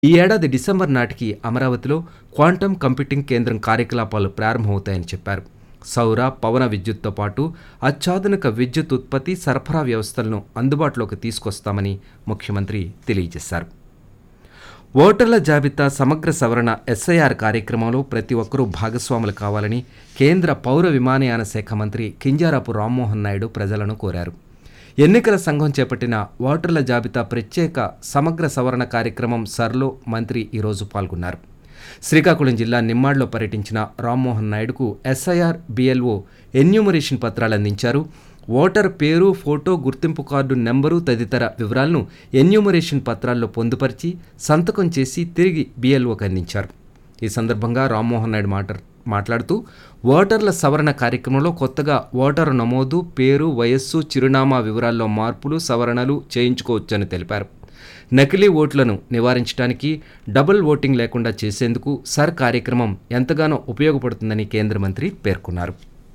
ఈ ఏడాది డిసెంబర్ నాటికి అమరావతిలో క్వాంటమ్ కంప్యూటింగ్ కేంద్రం కార్యకలాపాలు ప్రారంభమవుతాయని చెప్పారు సౌర పవన విద్యుత్తో పాటు అత్యాధునిక విద్యుత్ ఉత్పత్తి సరఫరా వ్యవస్థలను అందుబాటులోకి తీసుకొస్తామని ముఖ్యమంత్రి తెలియజేశారు ఓటర్ల జాబితా సమగ్ర సవరణ ఎస్ఐఆర్ కార్యక్రమంలో ప్రతి ఒక్కరూ భాగస్వాములు కావాలని కేంద్ర పౌర విమానయాన శాఖ మంత్రి కింజారాపు రామ్మోహన్ నాయుడు ప్రజలను కోరారు ఎన్నికల సంఘం చేపట్టిన ఓటర్ల జాబితా ప్రత్యేక సమగ్ర సవరణ కార్యక్రమం సర్లో మంత్రి ఈరోజు పాల్గొన్నారు శ్రీకాకుళం జిల్లా నిమ్మాడ్లో పర్యటించిన రామ్మోహన్ నాయుడుకు ఎస్ఐఆర్ బిఎల్ఓ ఎన్యూమరేషన్ పత్రాలు అందించారు ఓటర్ పేరు ఫోటో గుర్తింపు కార్డు నెంబరు తదితర వివరాలను ఎన్యూమరేషన్ పత్రాల్లో పొందుపరిచి సంతకం చేసి తిరిగి బిఎల్ఓకి అందించారు ఈ సందర్భంగా రామ్మోహన్ నాయుడు మాట మాట్లాడుతూ ఓటర్ల సవరణ కార్యక్రమంలో కొత్తగా ఓటరు నమోదు పేరు వయస్సు చిరునామా వివరాల్లో మార్పులు సవరణలు చేయించుకోవచ్చని తెలిపారు నకిలీ ఓట్లను నివారించడానికి డబుల్ ఓటింగ్ లేకుండా చేసేందుకు సర్ కార్యక్రమం ఎంతగానో ఉపయోగపడుతుందని కేంద్ర మంత్రి పేర్కొన్నారు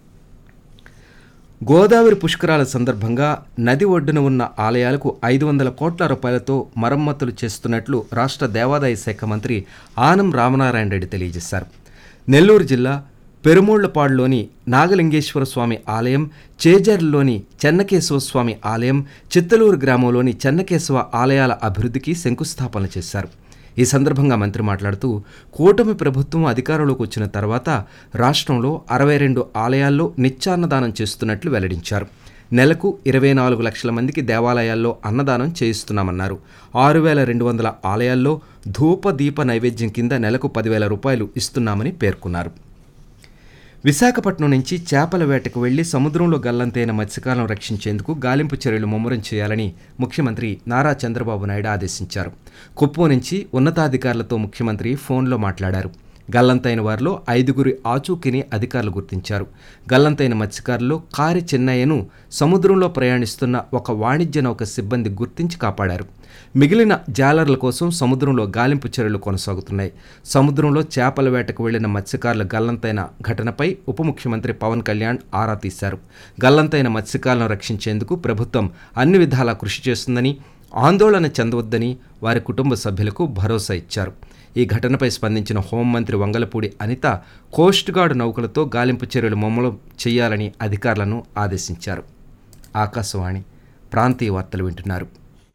గోదావరి పుష్కరాల సందర్భంగా నది ఒడ్డున ఉన్న ఆలయాలకు ఐదు వందల కోట్ల రూపాయలతో మరమ్మతులు చేస్తున్నట్లు రాష్ట్ర దేవాదాయ శాఖ మంత్రి ఆనం రామనారాయణ రెడ్డి తెలియజేశారు నెల్లూరు జిల్లా పెరుమూళ్లపాడులోని నాగలింగేశ్వర స్వామి ఆలయం చేజర్లోని చెన్నకేశవ స్వామి ఆలయం చిత్తలూరు గ్రామంలోని చెన్నకేశవ ఆలయాల అభివృద్ధికి శంకుస్థాపన చేశారు ఈ సందర్భంగా మంత్రి మాట్లాడుతూ కూటమి ప్రభుత్వం అధికారంలోకి వచ్చిన తర్వాత రాష్ట్రంలో అరవై రెండు ఆలయాల్లో నిత్యాన్నదానం చేస్తున్నట్లు వెల్లడించారు నెలకు ఇరవై నాలుగు లక్షల మందికి దేవాలయాల్లో అన్నదానం చేయిస్తున్నామన్నారు ఆరు వేల రెండు వందల ఆలయాల్లో ధూప దీప నైవేద్యం కింద నెలకు పదివేల రూపాయలు ఇస్తున్నామని పేర్కొన్నారు విశాఖపట్నం నుంచి చేపల వేటకు వెళ్లి సముద్రంలో గల్లంతైన మత్స్యకాలను రక్షించేందుకు గాలింపు చర్యలు ముమ్మరం చేయాలని ముఖ్యమంత్రి నారా చంద్రబాబు నాయుడు ఆదేశించారు కుప్పం నుంచి ఉన్నతాధికారులతో ముఖ్యమంత్రి ఫోన్లో మాట్లాడారు గల్లంతైన వారిలో ఐదుగురి ఆచూకీని అధికారులు గుర్తించారు గల్లంతైన మత్స్యకారుల్లో కారి చెన్నయ్యను సముద్రంలో ప్రయాణిస్తున్న ఒక వాణిజ్య నౌక సిబ్బంది గుర్తించి కాపాడారు మిగిలిన జాలర్ల కోసం సముద్రంలో గాలింపు చర్యలు కొనసాగుతున్నాయి సముద్రంలో చేపల వేటకు వెళ్లిన మత్స్యకారుల గల్లంతైన ఘటనపై ఉప ముఖ్యమంత్రి పవన్ కళ్యాణ్ ఆరా తీశారు గల్లంతైన మత్స్యకారులను రక్షించేందుకు ప్రభుత్వం అన్ని విధాలా కృషి చేస్తుందని ఆందోళన చెందవద్దని వారి కుటుంబ సభ్యులకు భరోసా ఇచ్చారు ఈ ఘటనపై స్పందించిన హోంమంత్రి వంగలపూడి అనిత కోస్ట్ గార్డ్ నౌకలతో గాలింపు చర్యలు మమ్మలం చేయాలని అధికారులను ఆదేశించారు ఆకాశవాణి ప్రాంతీయ వార్తలు వింటున్నారు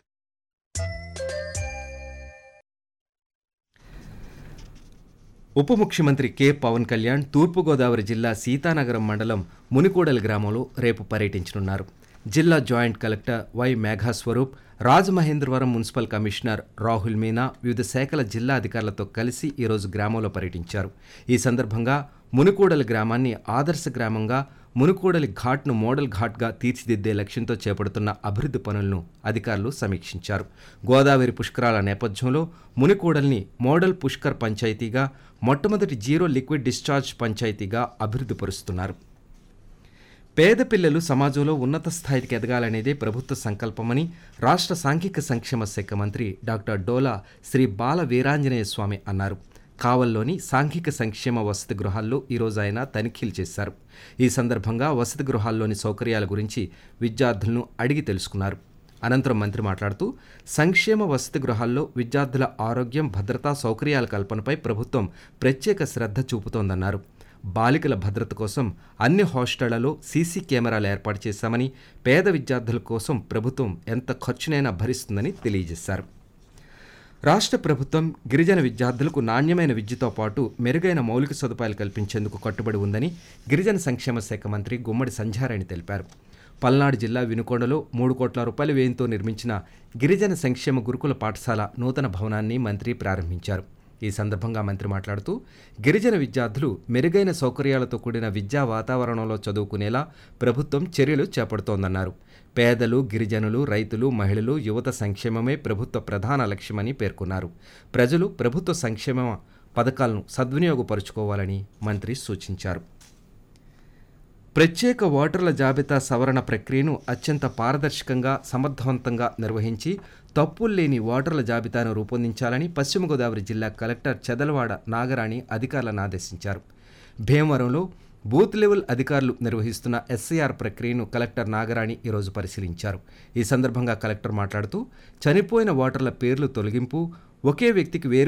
ఉప ముఖ్యమంత్రి కె పవన్ కళ్యాణ్ తూర్పుగోదావరి జిల్లా సీతానగరం మండలం మునికూడల గ్రామంలో రేపు పర్యటించనున్నారు జిల్లా joint collector Y Meghaswarup Rajamahendravaram municipal commissioner Rahul Meena వివిధ శాఖల జిల్లా అధికారులతో కలిసి ఈరోజు గ్రామంలో పర్యటించారు ఈ సందర్భంగా మునుకూడలి గ్రామాన్ని ఆదర్శ గ్రామంగా మునుకూడలి ఘాట్ను మోడల్ ఘాట్గా తీర్చిదిద్దే లక్ష్యంతో చేపడుతున్న అభివృద్ధి పనులను అధికారులు సమీక్షించారు గోదావరి పుష్కరాల నేపథ్యంలో మునికూడల్ని మోడల్ పుష్కర్ పంచాయతీగా మొట్టమొదటి జీరో లిక్విడ్ డిశ్చార్జ్ పంచాయతీగా అభివృద్ధి పరుస్తున్నారు పేద పిల్లలు సమాజంలో ఉన్నత స్థాయికి ఎదగాలనేదే ప్రభుత్వ సంకల్పమని రాష్ట్ర సాంఘిక సంక్షేమ శాఖ మంత్రి డాక్టర్ డోలా శ్రీ బాల వీరాంజనేయ స్వామి అన్నారు కావల్లోని సాంఘిక సంక్షేమ వసతి గృహాల్లో ఈరోజు ఆయన తనిఖీలు చేశారు ఈ సందర్భంగా వసతి గృహాల్లోని సౌకర్యాల గురించి విద్యార్థులను అడిగి తెలుసుకున్నారు అనంతరం మంత్రి మాట్లాడుతూ సంక్షేమ వసతి గృహాల్లో విద్యార్థుల ఆరోగ్యం భద్రతా సౌకర్యాల కల్పనపై ప్రభుత్వం ప్రత్యేక శ్రద్ధ చూపుతోందన్నారు బాలికల భద్రత కోసం అన్ని హాస్టళ్లలో సీసీ కెమెరాలు ఏర్పాటు చేశామని పేద విద్యార్థుల కోసం ప్రభుత్వం ఎంత ఖర్చునైనా భరిస్తుందని తెలియజేశారు రాష్ట్ర ప్రభుత్వం గిరిజన విద్యార్థులకు నాణ్యమైన విద్యతో పాటు మెరుగైన మౌలిక సదుపాయాలు కల్పించేందుకు కట్టుబడి ఉందని గిరిజన సంక్షేమ శాఖ మంత్రి గుమ్మడి సంధ్యారాణి తెలిపారు పల్నాడు జిల్లా వినుకొండలో మూడు కోట్ల రూపాయల వ్యయంతో నిర్మించిన గిరిజన సంక్షేమ గురుకుల పాఠశాల నూతన భవనాన్ని మంత్రి ప్రారంభించారు ఈ సందర్భంగా మంత్రి మాట్లాడుతూ గిరిజన విద్యార్థులు మెరుగైన సౌకర్యాలతో కూడిన విద్యా వాతావరణంలో చదువుకునేలా ప్రభుత్వం చర్యలు చేపడుతోందన్నారు పేదలు గిరిజనులు రైతులు మహిళలు యువత సంక్షేమమే ప్రభుత్వ ప్రధాన లక్ష్యమని పేర్కొన్నారు ప్రజలు ప్రభుత్వ సంక్షేమ పథకాలను సద్వినియోగపరుచుకోవాలని మంత్రి సూచించారు ప్రత్యేక ఓటర్ల జాబితా సవరణ ప్రక్రియను అత్యంత పారదర్శకంగా సమర్థవంతంగా నిర్వహించి తప్పులు లేని ఓటర్ల జాబితాను రూపొందించాలని పశ్చిమ గోదావరి జిల్లా కలెక్టర్ చెదలవాడ నాగరాణి అధికారులను ఆదేశించారు భీమవరంలో బూత్ లెవెల్ అధికారులు నిర్వహిస్తున్న ఎస్ఐఆర్ ప్రక్రియను కలెక్టర్ నాగరాణి ఈరోజు పరిశీలించారు ఈ సందర్భంగా కలెక్టర్ మాట్లాడుతూ చనిపోయిన ఓటర్ల పేర్లు తొలగింపు ఒకే వ్యక్తికి వేరు